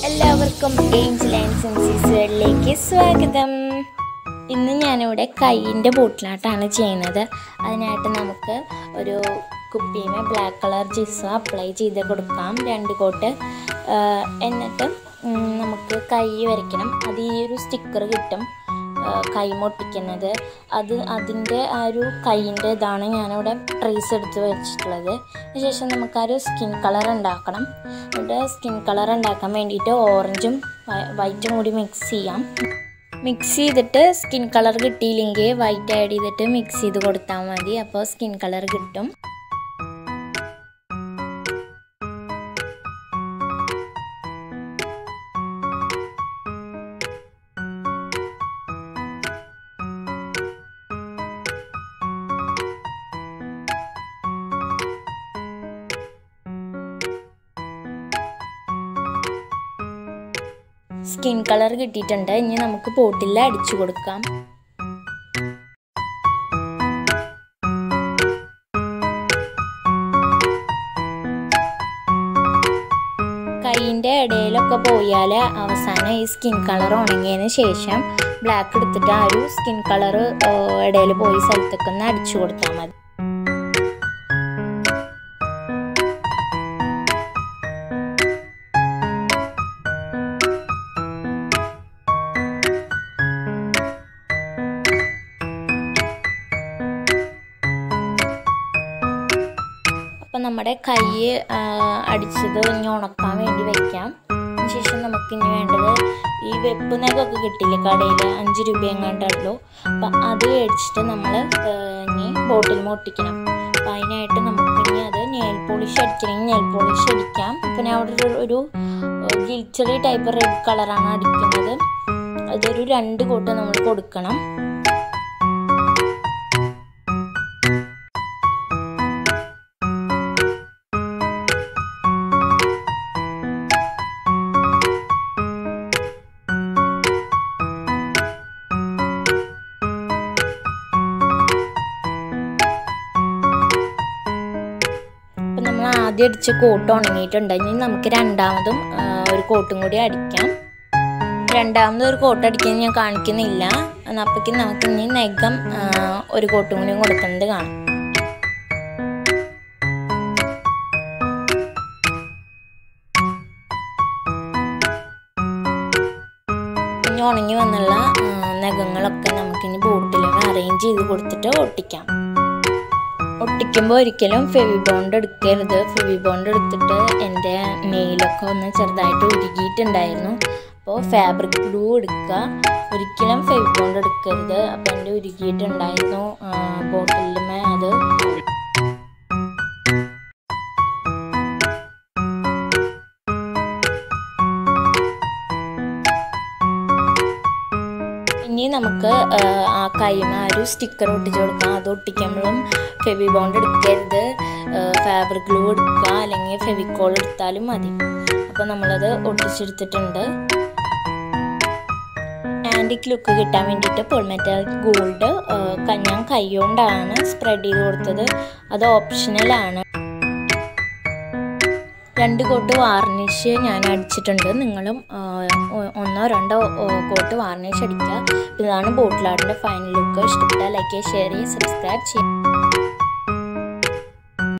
എല്ലാവർക്കും Angel and സെൻസീസ് വേൾഡിലേക്ക് സ്വാഗതം ഇന്ന് ഞാനിവിടെ കൈയിൻ്റെ ബോട്ടിലാട്ടാണ് ചെയ്യുന്നത് അതിനായിട്ട് നമുക്ക് ഒരു കുപ്പിയുമേ ബ്ലാക്ക് കളർ ജിസ് അപ്ലൈ ചെയ്ത് കൊടുക്കാം രണ്ട് കോട്ട് ആ, എന്നിട്ട് ഉം, നമുക്ക് കൈ വരയ്ക്കണം അത് ഈ ഒരു സ്റ്റിക്കർ കിട്ടും ആ, കൈ മൊട്ടിക്കുന്നത് അത് അതിൻ്റെ ആ ഒരു കൈയിൻ്റെ ഇതാണ് ഞാനിവിടെ ട്രേസ് എടുത്ത് വെച്ചിട്ടുള്ളത് അതിനുശേഷം നമുക്ക് ആ ഒരു സ്കിൻ കളർ ഉണ്ടാക്കണം എന്നിട്ട് സ്കിൻ കളർ ഉണ്ടാക്കാൻ വേണ്ടിയിട്ട് ഓറഞ്ചും വൈറ്റും കൂടി മിക്സ് ചെയ്യാം മിക്സ് ചെയ്തിട്ട് സ്കിൻ കളർ കിട്ടിയില്ലെങ്കിൽ വൈറ്റ് ആഡ് ചെയ്തിട്ട് മിക്സ് ചെയ്ത് കൊടുത്താൽ മതി അപ്പോൾ സ്കിൻ കളർ കിട്ടും സ്കിൻ കളർ കിട്ടിയിട്ടുണ്ട് ഇനി നമുക്ക് പോട്ടിൽ അടിച്ചു കൊടുക്കാം കൈയിൻ്റെ ഇടയിലൊക്കെ പോയാൽ അവസാനം ഈ സ്കിൻ കളർ ഉണങ്ങിയതിന് ശേഷം ബ്ലാക്ക് എടുത്തിട്ട് ആ ഒരു സ്കിൻ കളർ ഇടയിൽ പോയി സ്ഥലത്തൊക്കെ ഒന്ന് അടിച്ചു കൊടുത്താൽ മതി അപ്പം നമ്മുടെ കൈ ആ, അടിച്ചത് ഇനി ഉണക്കാൻ വേണ്ടി വെക്കാം അതിനുശേഷം നമുക്ക് ഇനി വേണ്ടത് ഈ വെപ്പ് നഖമൊക്കെ കിട്ടില്ലേ കടയിൽ അഞ്ച് രൂപ എങ്ങാണ്ടുള്ളൂ അപ്പം അത് മേടിച്ചിട്ട് നമ്മൾ ഇനി ബോട്ടിൽ ഒട്ടിക്കണം അപ്പം അതിനായിട്ട് നമുക്ക് ഇനി അത് നെയിൽ പോളിഷ് അടിക്കണമെങ്കിൽ നെയിൽ പോളിഷ് അടിക്കാം പിന്നെ അവിടെ ഒരു- ഒരു ഗിൽച്ചറി ടൈപ്പ് റെഡ് കളറാണ് അടിക്കുന്നത് അതൊരു രണ്ട് കോട്ട് നമ്മൾ കൊടുക്കണം അപ്പം നമ്മൾ ആദ്യം അടിച്ച കോട്ട് ഉണങ്ങിയിട്ടുണ്ട് ഇനി നമുക്ക് രണ്ടാമതും ആ, ഒരു കോട്ടും കൂടി അടിക്കാം രണ്ടാമത് ഒരു കോട്ട് അടിക്കുന്നത് ഞാൻ കാണിക്കുന്നില്ല അപ്പോഴേക്കും നമുക്ക് ഇനി നെഗം ആ, ഒരു കോട്ടും കൂടി കൊടുക്കുന്നത് കാണാം ഇനി ഉണങ്ങി വന്നുള്ള ആ, നഖങ്ങളൊക്കെ നമുക്കിനി ബോട്ടിൽ അറേഞ്ച് ചെയ്ത് കൊടുത്തിട്ട് ഒട്ടിക്കാം ഒട്ടിക്കുമ്പോൾ ഒരിക്കലും ഫെവി ബോണ്ട് എടുക്കരുത് ഫെവി ബോണ്ട് എടുത്തിട്ട് എൻ്റെ നെയിലൊക്കെ ഒന്ന് ചെറുതായിട്ട് ഉരുകിയിട്ടുണ്ടായിരുന്നു അപ്പോൾ ഫാബ്രിക് ഗ്ലൂ എടുക്കുക ഒരിക്കലും ഫെവി ബോണ്ട് എടുക്കരുത് അപ്പോൾ എൻ്റെ ഉരുകിയിട്ടുണ്ടായിരുന്നു ബോട്ടിലുമേ അത് ഇനി നമുക്ക് ആ, ആ കൈമ ഒരു സ്റ്റിക്കർ ഒട്ടിച്ച് കൊടുക്കാം അത് ഒട്ടിക്കുമ്പോഴും ഫെവി ബോണ്ട് എടുക്കരുത് ഫാബ്രിക് ഗ്ലൂ എടുക്കുക അല്ലെങ്കിൽ ഫെവിക്കോൾ എടുത്താലും മതി അപ്പോൾ നമ്മളത് ഒട്ടിച്ചെടുത്തിട്ടുണ്ട് ആൻറ്റിക് ലുക്ക് കിട്ടാൻ വേണ്ടിയിട്ട് പൊൾമെറ്റൽ ഗോൾഡ് ഞാൻ കൈ കൊണ്ടാണ് സ്പ്രെഡ് ചെയ്ത് കൊടുത്തത് അത് ഓപ്ഷണലാണ് രണ്ട് കോട്ട് വാർണിഷ് ഞാൻ അടിച്ചിട്ടുണ്ട് നിങ്ങളും ആ, ഒ- ഒന്നോ രണ്ടോ ഓ, കോട്ട് വാർണിഷ് അടിക്കുക ഇതാണ് ബോട്ടിലാടിൻ്റെ ഫൈനൽ ലുക്ക് ഇഷ്ടപ്പെട്ടാൽ ലൈക്ക് ചെയ്യുക ഷെയർ ചെയ്യുക സബ്സ്ക്രൈബ് ചെയ്യുക